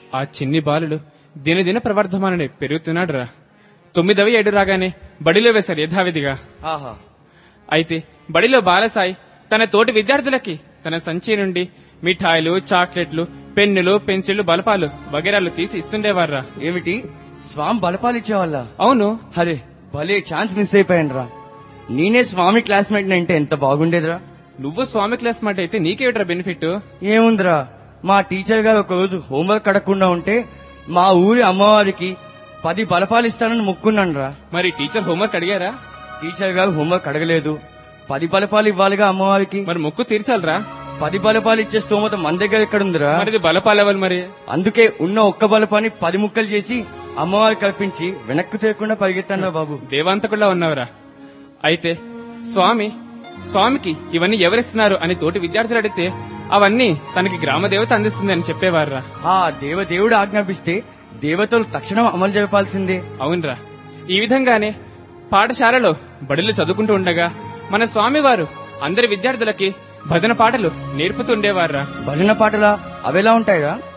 ఆ చిన్ని బాలుడు దినదిన ప్రవర్ధమానని పెరుగుతున్నాడురా తొమ్మిదవ ఏడు రాగానే బడిలో వేశారు యథావిధిగా ఆహా అయితే బడిలో బాలసాయి తన తోటి విద్యార్థులకి తన సంచి నుండి మిఠాయిలు చాక్లెట్లు పెన్నులు పెన్సిళ్లు బలపాలు వగేరాలు తీసి ఇస్తుండేవారా ఏమిటి స్వామి బలపాలు ఇచ్చేవాళ్ళ అవును అరే భలే ఛాన్స్ మిస్ అయిపోయాను రా నేనే స్వామి క్లాస్మేట్ అంటే ఎంత బాగుండేదిరా నువ్వు స్వామి క్లాస్ మాట అయితే నీకేమిట్రా బెనిఫిట్ ఏముందిరా మా టీచర్ గారు ఒకరోజు హోంవర్క్ అడగకుండా ఉంటే మా ఊరి అమ్మవారికి పది బలపాలు ఇస్తానని మొక్కున్నాను రా మరి టీచర్ హోంవర్క్ అడిగారా టీచర్ గారు హోంవర్క్ అడగలేదు పది బలపాలు ఇవ్వాలిగా అమ్మవారికి మరి మొక్కు తీర్చాలరా పది బలపాలు ఇచ్చే స్తోమత మన దగ్గర ఎక్కడుందిరా మరి ఇది బలపాలెవలు మరి అందుకే ఉన్న ఒక్క బలపాన్ని పది ముక్కలు చేసి అమ్మవారి కల్పించి వెనక్కు తిరగకుండా పరిగెత్తాను బాబు దేవాంతకుల్లా ఉన్నవరా అయితే స్వామి స్వామికి ఇవన్నీ ఎవరిస్తున్నారు అని తోటి విద్యార్థులు అడిగితే అవన్నీ తనకి గ్రామ దేవత అందిస్తుంది అని చెప్పేవారురా ఆ దేవదేవుడు ఆజ్ఞాపిస్తే దేవతలు తక్షణం అమలు జరపాల్సిందే అవునరా ఈ విధంగానే పాఠశాలలో బడులు చదువుకుంటూ ఉండగా మన స్వామివారు అందరి విద్యార్థులకి భజన పాటలు నేర్పుతుండేవారురా భజన పాటలా అవేలా ఉంటాయిరా